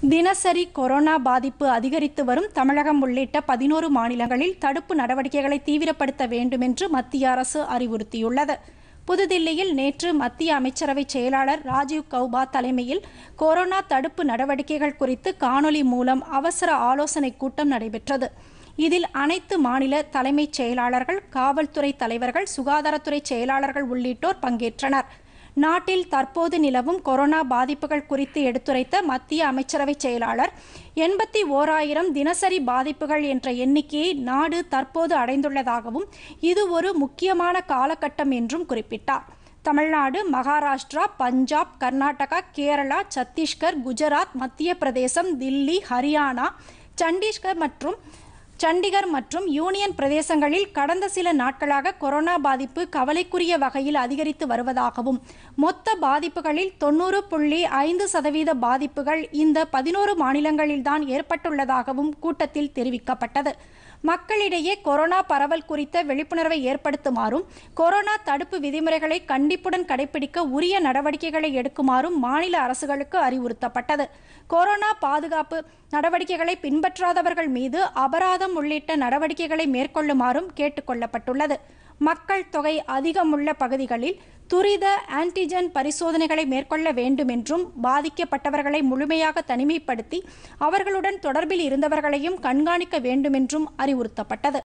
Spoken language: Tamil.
தினசரி கொரோனா பாதிப்பு அதிகரித்து வரும் தமிழகம் உள்ளிட்ட பதினோரு மாநிலங்களில் தடுப்பு நடவடிக்கைகளை தீவிரப்படுத்த வேண்டும் என்று மத்திய அரசு அறிவுறுத்தியுள்ளது புதுதில்லியில் நேற்று மத்திய அமைச்சரவை செயலாளர் ராஜீவ் கௌபா தலைமையில் கொரோனா தடுப்பு நடவடிக்கைகள் குறித்து காணொலி மூலம் அவசர ஆலோசனைக் கூட்டம் நடைபெற்றது இதில் அனைத்து மாநில தலைமைச் செயலாளர்கள் காவல்துறை தலைவர்கள் சுகாதாரத்துறை செயலாளர்கள் உள்ளிட்டோர் பங்கேற்றனர் நாட்டில் தற்போது நிலவும் கொரோனா பாதிப்புகள் குறித்து எடுத்துரைத்த மத்திய அமைச்சரவை செயலாளர் எண்பத்தி ஓராயிரம் தினசரி பாதிப்புகள் என்ற எண்ணிக்கையை நாடு தற்போது அடைந்துள்ளதாகவும் இது ஒரு முக்கியமான காலகட்டம் என்றும் குறிப்பிட்டார் தமிழ்நாடு மகாராஷ்டிரா பஞ்சாப் கர்நாடகா கேரளா சத்தீஸ்கர் குஜராத் மத்திய பிரதேசம் தில்லி ஹரியானா சண்டீஸ்கர் மற்றும் சண்டிகர் மற்றும் யூனியன் பிரதேசங்களில் கடந்த சில நாட்களாக கொரோனா பாதிப்பு கவலைக்குரிய வகையில் அதிகரித்து வருவதாகவும் மொத்த பாதிப்புகளில் தொண்ணூறு புள்ளி ஐந்து சதவீத பாதிப்புகள் இந்த பதினோரு மாநிலங்களில்தான் ஏற்பட்டுள்ளதாகவும் கூட்டத்தில் தெரிவிக்கப்பட்டது மக்களிடையே கொரோனா பரவல் குறித்த விழிப்புணர்வை ஏற்படுத்துமாறும் கொரோனா தடுப்பு விதிமுறைகளை கண்டிப்புடன் கடைபிடிக்க உரிய நடவடிக்கைகளை எடுக்குமாறும் மாநில அரசுகளுக்கு அறிவுறுத்தப்பட்டது கொரோனா பாதுகாப்பு நடவடிக்கைகளை பின்பற்றாதவர்கள் மீது அபராதம் உள்ளிட்ட நடவடிக்கைகளை மேற்கொள்ளுமாறும் கேட்டுக்கொள்ளப்பட்டுள்ளது மக்கள் தொகை அதிகமுள்ள பகுதிகளில் துரித ஆன்டிஜென் பரிசோதனைகளை மேற்கொள்ள வேண்டும் என்றும் பாதிக்கப்பட்டவர்களை முழுமையாக தனிமைப்படுத்தி அவர்களுடன் தொடர்பில் இருந்தவர்களையும் கண்காணிக்க வேண்டும் என்றும் அறிவுறுத்தப்பட்டது